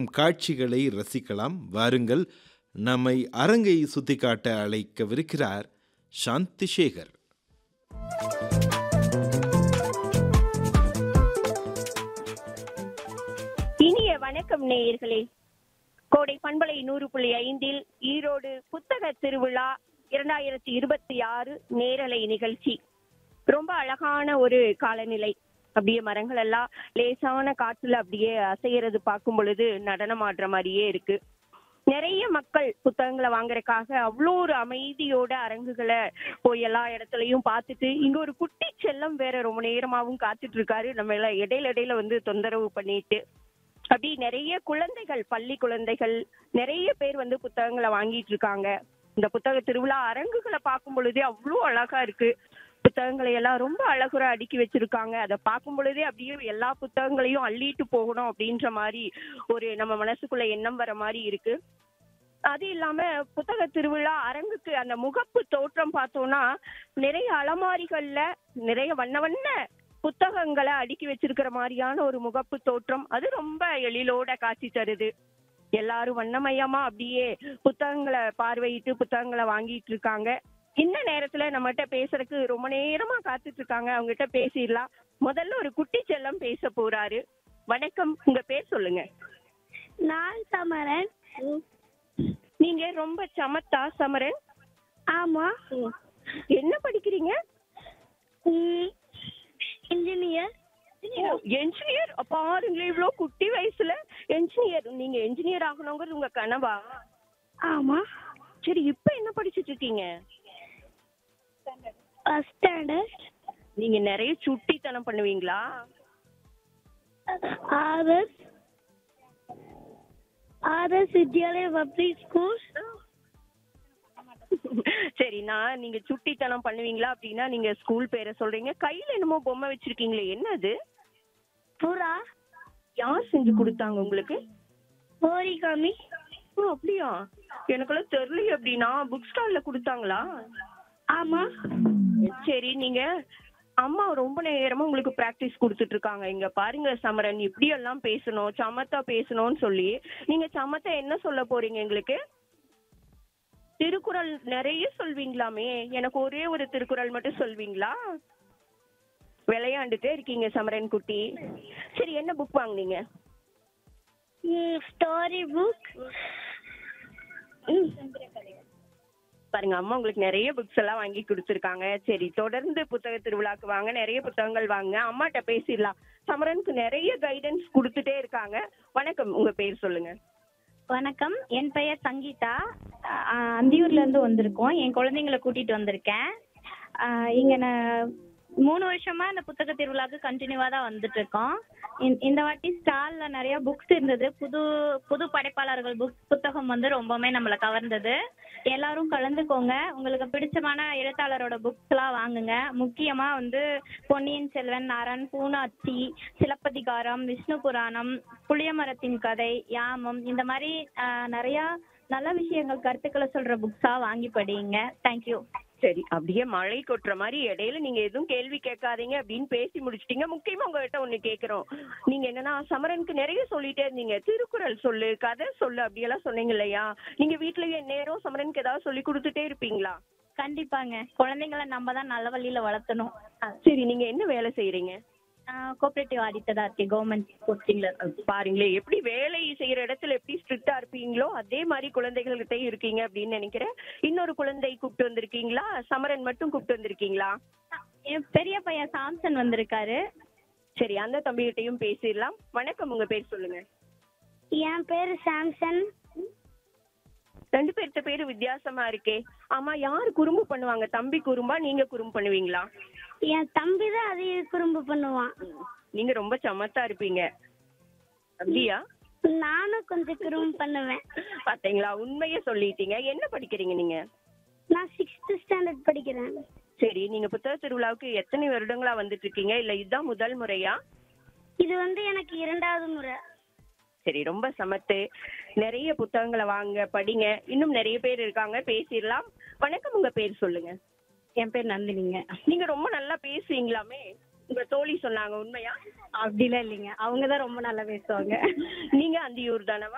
காட்சிகளை ரசிக்கலாம் வாருங்கள் நம்மை அரங்கை சுத்திக்காட்ட அழைக்கவிருக்கிறார் சாந்தி சேகர் இனிய வணக்கம் நேயர்களே கோடை பண்பலை நூறு புள்ளி ஐந்தில் ஈரோடு புத்தக திருவிழா இரண்டாயிரத்தி இருபத்தி ஆறு நேரலை நிகழ்ச்சி ரொம்ப அழகான ஒரு காலநிலை அப்படியே மரங்கள் எல்லாம் லேசான காற்றுல அப்படியே அசையறது பார்க்கும் பொழுது நடனம் ஆடுற மாதிரியே இருக்கு நிறைய மக்கள் புத்தகங்களை வாங்குறதுக்காக அவ்வளோ ஒரு அமைதியோட அரங்குகளை போய் எல்லா இடத்துலயும் பார்த்துட்டு இங்க ஒரு குட்டி செல்லம் வேற ரொம்ப நேரமாவும் காத்துட்டு இருக்காரு நம்ம எல்லாம் இடையில இடையில வந்து தொந்தரவு பண்ணிட்டு அப்படி நிறைய குழந்தைகள் பள்ளி குழந்தைகள் நிறைய பேர் வந்து புத்தகங்களை வாங்கிட்டு இருக்காங்க இந்த புத்தக திருவிழா அரங்குகளை பார்க்கும் பொழுதே அவ்வளோ அழகா இருக்கு புத்தகங்களை எல்லாம் ரொம்ப அழகுற அடுக்கி வச்சிருக்காங்க அதை பார்க்கும் பொழுதே அப்படியே எல்லா புத்தகங்களையும் அள்ளிட்டு போகணும் அப்படின்ற மாதிரி ஒரு நம்ம மனசுக்குள்ள எண்ணம் வர மாதிரி இருக்கு அது இல்லாம புத்தக திருவிழா அரங்குக்கு அந்த முகப்பு தோற்றம் பார்த்தோம்னா நிறைய அலமாரிகள்ல நிறைய வண்ண வண்ண புத்தகங்களை அடுக்கி வச்சிருக்கிற மாதிரியான ஒரு முகப்பு தோற்றம் அது ரொம்ப எழிலோட காட்சி தருது எல்லாரும் வண்ணமயமா அப்படியே புத்தகங்களை பார்வையிட்டு புத்தகங்களை வாங்கிட்டு இருக்காங்க இந்த நேரத்துல நம்மகிட்ட பேசுறதுக்கு ரொம்ப நேரமா காத்துட்டு இருக்காங்க அவங்க கிட்ட பேசிடலாம் முதல்ல ஒரு குட்டி செல்லம் பேச போறாரு வணக்கம் உங்க பேர் சொல்லுங்க நான் சமரன் நீங்க ரொம்ப சமத்தா சமரன் ஆமா என்ன படிக்கிறீங்க இன்ஜினியர் என்ஜினியர் பாருங்களேன் இவ்வளவு குட்டி வயசுல என்ஜினியர் நீங்க என்ஜினியர் ஆகணுங்கிறது உங்க கனவா ஆமா சரி இப்ப என்ன படிச்சிட்டு இருக்கீங்க ஃபர்ஸ்ட் ஸ்டாண்டர்ட் நீங்க நிறைய சுட்டித்தனம் பண்ணுவீங்களா RS RS Vidyalaya public school சரி நான் நீங்க சுட்டித்தனம் பண்ணுவீங்களா அப்படின்னா நீங்க ஸ்கூல் பேரை சொல்றீங்க கையில என்னமோ பொம்மை வச்சிருக்கீங்களே என்னது புறா யார் செஞ்சு கொடுத்தாங்க உங்களுக்கு ஓரிகாமி ஓ அப்படியா எனக்கெல்லாம் தெரியல அப்படின்னா புக் ஸ்டால்ல கொடுத்தாங்களா ஆமா சரி நீங்க அம்மா ரொம்ப நேரமா உங்களுக்கு பிராக்டிஸ் கொடுத்துட்டு இருக்காங்க இங்க பாருங்க சமரன் இப்படி எல்லாம் பேசணும் சமத்தா பேசணும்னு சொல்லி நீங்க சமத்தா என்ன சொல்ல போறீங்க எங்களுக்கு திருக்குறள் நிறைய சொல்வீங்களாமே எனக்கு ஒரே ஒரு திருக்குறள் மட்டும் சொல்வீங்களா விளையாண்டுட்டே இருக்கீங்க சமரன் குட்டி சரி என்ன புக் வாங்குனீங்க ஸ்டோரி புக் பாருங்க அம்மா உங்களுக்கு நிறைய புக்ஸ் எல்லாம் வாங்கி கொடுத்துருக்காங்க சரி தொடர்ந்து புத்தக திருவிழாக்கு வாங்க நிறைய புத்தகங்கள் வாங்க அம்மாட்ட பேசிடலாம் சமரனுக்கு நிறைய கைடன்ஸ் கொடுத்துட்டே இருக்காங்க வணக்கம் உங்க பேர் சொல்லுங்க வணக்கம் என் பெயர் சங்கீதா அஹ் அந்தியூர்ல இருந்து வந்திருக்கோம் என் குழந்தைங்களை கூட்டிட்டு வந்திருக்கேன் அஹ் இங்க நான் மூணு வருஷமா இந்த புத்தக திருவிழாக்கு கண்டினியூவா தான் வந்துட்டு இருக்கோம் இந்த- இந்த வாட்டி ஸ்டால்ல நிறைய புக்ஸ் இருந்தது புது புது படைப்பாளர்கள் புக் புத்தகம் வந்து ரொம்பவுமே நம்மளை கவர்ந்தது எல்லாரும் கலந்துக்கோங்க உங்களுக்கு பிடிச்சமான எழுத்தாளரோட புக்ஸ் எல்லாம் வாங்குங்க முக்கியமா வந்து பொன்னியின் செல்வன் அரண் பூனாச்சி சிலப்பதிகாரம் விஷ்ணு புராணம் புளியமரத்தின் கதை யாமம் இந்த மாதிரி ஆஹ், நிறைய நல்ல விஷயங்கள் கருத்துக்களை சொல்ற புக்ஸா வாங்கி படிங்க தேங்க்யூ சரி அப்படியே மழை கொட்டுற மாதிரி இடையில நீங்க எதுவும் கேள்வி கேட்காதீங்க அப்படின்னு பேசி முடிச்சிட்டீங்க முக்கியமா உங்ககிட்ட ஒண்ணு கேக்குறோம் நீங்க என்னன்னா சமரனுக்கு நிறைய சொல்லிட்டே இருந்தீங்க திருக்குறள் சொல்லு கதை சொல்லு அப்படியெல்லாம் சொன்னீங்க இல்லையா நீங்க வீட்லயே நேரம் சமரனுக்கு ஏதாவது சொல்லி கொடுத்துட்டே இருப்பீங்களா கண்டிப்பாங்க குழந்தைங்களை நம்ம தான் நல்ல வழியில வளர்த்தணும் சரி நீங்க என்ன வேலை செய்யறீங்க கோஆபரேட்டிவ் ஆடிட்டரா இருக்கேன் கவர்மெண்ட் போஸ்டிங்ல பாருங்களே எப்படி வேலை செய்யற இடத்துல எப்படி ஸ்ட்ரிக்டா இருப்பீங்களோ அதே மாதிரி குழந்தைகள்கிட்ட இருக்கீங்க அப்படின்னு நினைக்கிறேன் இன்னொரு குழந்தை கூப்பிட்டு வந்திருக்கீங்களா சமரன் மட்டும் கூப்பிட்டு வந்திருக்கீங்களா என் பெரிய பையன் சாம்சன் வந்திருக்காரு சரி அந்த தம்பிகிட்டையும் பேசிடலாம் வணக்கம் உங்க பேர் சொல்லுங்க என் பேரு சாம்சன் ரெண்டு பேர்த்த பேரு வித்தியாசமா இருக்கே ஆமா யாரு குறும்பு பண்ணுவாங்க தம்பி குறும்பா நீங்க குறும்பு பண்ணுவீங்களா என் தம்பி தான் அதிக குறும்பு பண்ணுவான் நீங்க ரொம்ப சமத்தா இருப்பீங்க அப்படியா நானும் கொஞ்சம் குறும்பு பண்ணுவேன் பாத்தீங்களா உண்மைய சொல்லிட்டீங்க என்ன படிக்கிறீங்க நீங்க நான் சிக்ஸ்த் ஸ்டாண்டர்ட் படிக்கிறேன் சரி நீங்க புத்தக திருவிழாவுக்கு எத்தனை வருடங்களா வந்துட்டு இருக்கீங்க இல்ல இதுதான் முதல் முறையா இது வந்து எனக்கு இரண்டாவது முறை சரி ரொம்ப சமத்து நிறைய புத்தகங்களை வாங்க படிங்க இன்னும் நிறைய பேர் இருக்காங்க பேசிடலாம் வணக்கம் உங்க பேர் சொல்லுங்க என் பேர் நந்தினிங்க நீங்க ரொம்ப நல்லா பேசுவீங்களாமே உங்க தோழி சொன்னாங்க உண்மையா அப்படிலாம் இல்லைங்க அவங்க தான் ரொம்ப நல்லா பேசுவாங்க நீங்க அந்தியூர் தானவா